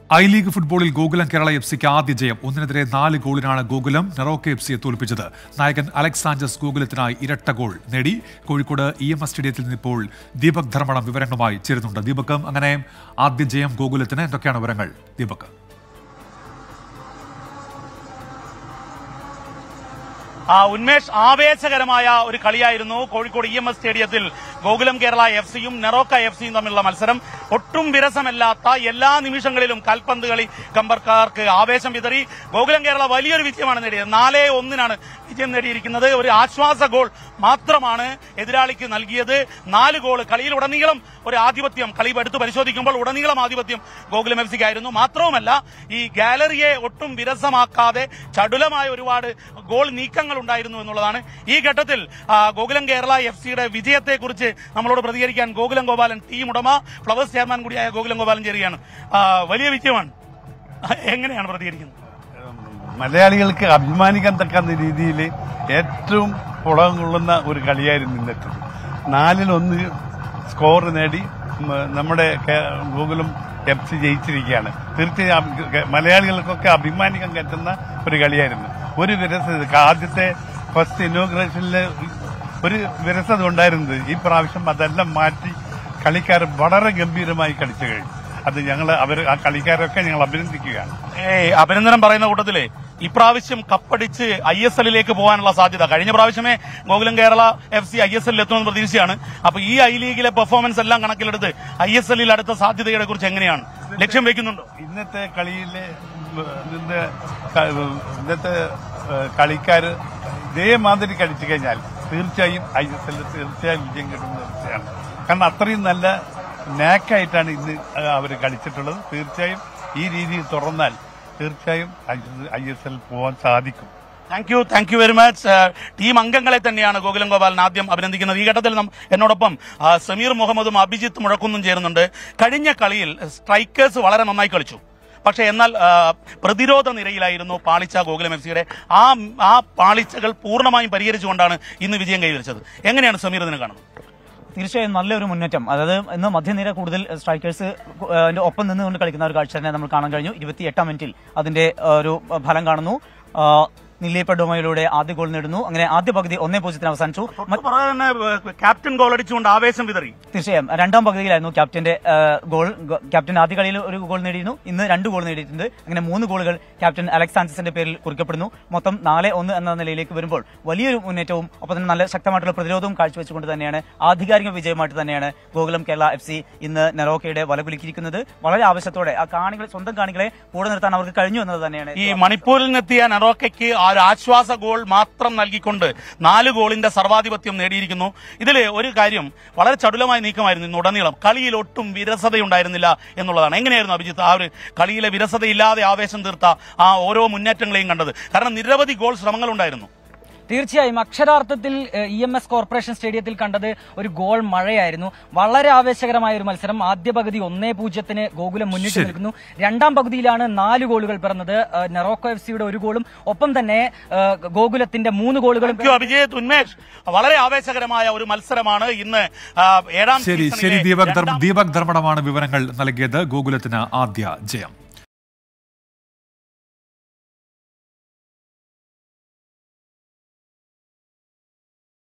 I league ഫുട്ബോളിൽ Gokulam Kerala F സിക്ക് ആദ്യ ജയം ഒന്നിനെതിരെ നാല് ഗോളിനാണ് ഗോകുലം നെറോക്ക എഫ് സിയെ തോൽപ്പിച്ചത് നായകൻ അലക്സ് സാഞ്ചസ് ഗോകുലത്തിനായി ഇരട്ട ഗോൾ നേടി കോഴിക്കോട് ഇ എം എസ് സ്റ്റേഡിയത്തിൽ നിന്ന് ഇപ്പോൾ ദീപക് ധർമ്മടം വിവരങ്ങളുമായി ചേരുന്നുണ്ട് ദീപകം അങ്ങനെ ആദ്യ ജയം ഗോകുലത്തിന് എന്തൊക്കെയാണ് വിവരങ്ങൾ ദീപക് ആ ഉന്മേഷ് ആവേശകരമായ ഒരു കളിയായിരുന്നു കോഴിക്കോട് ഇ എം എസ് സ്റ്റേഡിയത്തിൽ ഗോകുലം കേരള എഫ് സിയും നെറോക്ക എഫ് സിയും തമ്മിലുള്ള മത്സരം ഒട്ടും വിരസമല്ലാത്ത എല്ലാ നിമിഷങ്ങളിലും കാൽപന്ത് കളി കമ്പർക്കാർക്ക് ആവേശം വിതറി ഗോകുലം കേരള വലിയൊരു വിജയമാണ് നേടിയത് നാലേ ഒന്നിനാണ് വിജയം നേടിയിരിക്കുന്നത് ഒരു ആശ്വാസ ഗോൾ മാത്രമാണ് എതിരാളിക്ക് നൽകിയത് നാല് ഗോൾ കളിയിൽ ഉടനീളം ഒരു ആധിപത്യം കളി എടുത്ത് പരിശോധിക്കുമ്പോൾ ഉടനീളം ആധിപത്യം ഗോകുലം എഫ് സിക്കായിരുന്നു മാത്രവുമല്ല ഈ ഗാലറിയെ ഒട്ടും വിരസമാക്കാതെ ചടുലമായ ഒരുപാട് ഗോൾ നീക്കങ്ങൾ ഉണ്ടായിരുന്നു എന്നുള്ളതാണ് ഈ ഘട്ടത്തിൽ ആ, ഗോകുലം കേരള എഫ് സിയുടെ വിജയത്തെക്കുറിച്ച് നമ്മളോട് പ്രതികരിക്കാൻ ഗോകുലം ഗോപാലൻ ടീം ഉടമ ഫ്ലവേഴ്സ് ചെയർമാൻ കൂടിയായ ഗോകുലം ഗോപാലൻ ചേരുകയാണ് ആ, വലിയ വിജയമാണ് എങ്ങനെയാണ് പ്രതികരിക്കുന്നത് മലയാളികൾക്ക് അഭിമാനിക്കാൻ തക്കുന്ന രീതിയിൽ ഏറ്റവും പുളകം കൊള്ളുന്ന ഒരു കളിയായിരുന്നു ഇന്നത്തെ നാലിലൊന്ന് സ്കോർ നേടി ഉം, നമ്മുടെ കേ- ഗോകുലം എഫ് സി ജയിച്ചിരിക്കുകയാണ് തീർച്ചയായും അഭി- കേ- മലയാളികൾക്കൊക്കെ അഭിമാനിക്കാൻ പറ്റുന്ന ഒരു കളിയായിരുന്നു ഒരു വിരസത ആദ്യത്തെ ഫസ്റ്റ് ഇനോഗ്രേഷനിൽ ഒരു വിരസത ഉണ്ടായിരുന്നത് ഈ പ്രാവശ്യം അതെല്ലാം മാറ്റി കളിക്കാർ വളരെ ഗംഭീരമായി കളിച്ചു കഴിഞ്ഞു അത് ഞങ്ങൾ അവർ ആ കളിക്കാരൊക്കെ ഞങ്ങൾ അഭിനന്ദിക്കുകയാണ് ഏയ് അഭിനന്ദനം പറയുന്ന കൂട്ടത്തിലെ ഇപ്രാവശ്യം കപ്പടിച്ച് ഐ എസ് എല്ലിലേക്ക് പോകാനുള്ള സാധ്യത കഴിഞ്ഞ പ്രാവശ്യമേ Gokulam Kerala F C I S എല്ലിൽ എത്തുമെന്ന് പ്രതീക്ഷയാണ് അപ്പൊ ഈ ഐ ലീഗിലെ പെർഫോമൻസ് എല്ലാം കണക്കിലെടുത്ത് ഐ എസ് എല്ലിൽ അടുത്ത സാധ്യതയെ കുറിച്ച് എങ്ങനെയാണ് ലക്ഷ്യം വെക്കുന്നുണ്ടോ ഇന്നത്തെ കളിയിലെ ഉം, ഇതിന്റെ ക- ഇന്നത്തെ കളിക്കാർ ഇതേമാതിരി കളിച്ചു കഴിഞ്ഞാൽ തീർച്ചയായും ഐ എസ് എല്ലിൽ തീർച്ചയായും വിജയം കിട്ടുന്ന തീർച്ചയാണ് കാരണം അത്രയും നല്ല നാക്കായിട്ടാണ് ഇന്ന് അവർ കളിച്ചിട്ടുള്ളത് തീർച്ചയായും ഈ രീതിയിൽ തുറന്നാൽ തീർച്ചയായും ഐ എസ് എൽ പോകാൻ സാധിക്കും thank you thank you very much team അംഗങ്ങളെ തന്നെയാണ് ഗോകുലം ഗോപാലൻ ആദ്യം അഭിനന്ദിക്കുന്നത് ഈ ഘട്ടത്തിൽ നം- എന്നോടൊപ്പം ആ, സമീർ മുഹമ്മദും അഭിജിത്ത് മുഴക്കുന്നും ചേരുന്നുണ്ട് കഴിഞ്ഞ കളിയിൽ സ്ട്രൈക്കേഴ്സ് വളരെ നന്നായി കളിച്ചു പക്ഷേ എന്നാൽ ആ, പ്രതിരോധ നിരയിലായിരുന്നു പാളിച്ച ഗോകുലം എഫ് സിയുടെ ആ ആ പാളിച്ചകൾ പൂർണ്ണമായും പരിഹരിച്ചുകൊണ്ടാണ് ഇന്ന് വിജയം കൈവരിച്ചത് എങ്ങനെയാണ് സമീർ ഇതിനെ കാണുന്നത് തീർച്ചയായും നല്ലൊരു മുന്നേറ്റം അതായത് ഇന്ന് മധ്യനിര കൂടുതൽ സ്ട്രൈക്കേഴ്സ് അതിന്റെ ഒപ്പം നിന്നുകൊണ്ട് കളിക്കുന്ന ഒരു കാഴ്ച തന്നെ നമ്മൾ കാണാൻ കഴിഞ്ഞു ഇരുപത്തി എട്ടാം മിനിറ്റിൽ അതിന്റെ ആ, ഒരു ഫലം കാണുന്നു ആ, നില്ലേപ്പ ഡൊമയിലൂടെ ആദ്യ ഗോൾ നേടുന്നു അങ്ങനെ ആദ്യ പകുതി ഒന്നേ പൂജ്യത്തിന് അവസാനിച്ചു മ- പറയാതെ തന്നെ ഏ, ക്യാപ്റ്റൻ ഗോൾ അടിച്ചുകൊണ്ട് ആവേശം വിതറി തീർച്ചയായും രണ്ടാം പകുതിയിലായിരുന്നു ക്യാപ്റ്റന്റെ ആ, ഗോൾ ഗ- ക്യാപ്റ്റൻ ആദ്യ കളിയിൽ ഒരു ഗോൾ നേടിയിരുന്നു ഇന്ന് രണ്ട് ഗോൾ നേടിയിട്ടുണ്ട് അങ്ങനെ മൂന്ന് ഗോളുകൾ ക്യാപ്റ്റൻ അലക്സ് സാൻസസിന്റെ പേരിൽ കുറിക്കപ്പെടുന്നു മൊത്തം നാല് ഒന്ന് എന്ന നിലയിലേക്ക് വരുമ്പോൾ വലിയൊരു മുന്നേറ്റവും ഒപ്പം തന്നെ നല്ല ശക്തമായിട്ടുള്ള പ്രതിരോധവും കാഴ്ചവെച്ചുകൊണ്ട് തന്നെയാണ് ആധികാരിക വിജയമായിട്ട് തന്നെയാണ് ഗോകുലം കേരള എഫ് സി ഇന്ന് നെറോക്കയുടെ വലകുലുക്കിയിരിക്കുന്നത് വളരെ ആവശ്യത്തോടെ ആ കാണികളെ സ്വന്തം കാണികളെ കൂടെ നിർത്താൻ അവർക്ക് കഴിഞ്ഞു എന്നത് തന്നെയാണ് ഈ മണിപ്പൂരിൽ നിന്നെത്തിയ നെറോക്കയ്ക്ക് ആ ഒരു ആശ്വാസ ഗോൾ മാത്രം നൽകിക്കൊണ്ട് നാല് ഗോളിന്റെ സർവാധിപത്യം നേടിയിരിക്കുന്നു ഇതിൽ ഒരു കാര്യം വളരെ ചടുലമായ നീക്കമായിരുന്നു ഇന്ന് ഉടനീളം കളിയിൽ ഒട്ടും വിരസതയുണ്ടായിരുന്നില്ല എന്നുള്ളതാണ് എങ്ങനെയായിരുന്നു അഭിജിത്ത് ആ ഒരു കളിയിലെ വിരസതയില്ലാതെ ആവേശം തീർത്ത ആ ഓരോ മുന്നേറ്റങ്ങളെയും കണ്ടത് കാരണം നിരവധി ഗോൾ ശ്രമങ്ങൾ ഉണ്ടായിരുന്നു തീർച്ചയായും അക്ഷരാർത്ഥത്തിൽ ഇ എം എസ് കോർപ്പറേഷൻ സ്റ്റേഡിയത്തിൽ കണ്ടത് ഒരു ഗോൾ മഴയായിരുന്നു വളരെ ആവേശകരമായ ഒരു മത്സരം ആദ്യ പകുതി ഒന്നേ പൂജ്യത്തിന് ഗോകുലം മുന്നിട്ട് ശരി. നിൽക്കുന്നു രണ്ടാം പകുതിയിലാണ് നാല് ഗോളുകൾ പിറന്നത് ഏഹ്, നെറോക്കോ എഫ് സിയുടെ ഒരു ഗോളും ഒപ്പം തന്നെ ഏഹ്, ഗോകുലത്തിന്റെ മൂന്ന് ഗോളുകളും Thank you, അഭിജിത്ത് ഉന്മേഷ് വളരെ ആവേശകരമായ ഒരു മത്സരമാണ് ഇന്ന് ആ, ഏഴാം ശരി സീസണിലെ ശരി ദീപക് ധർമ്മ രണ്ടാം ദീപക് ധർമ്മടമാണ് വിവരങ്ങൾ നൽകിയത് ഗോകുലത്തിന് ആദ്യ ജയം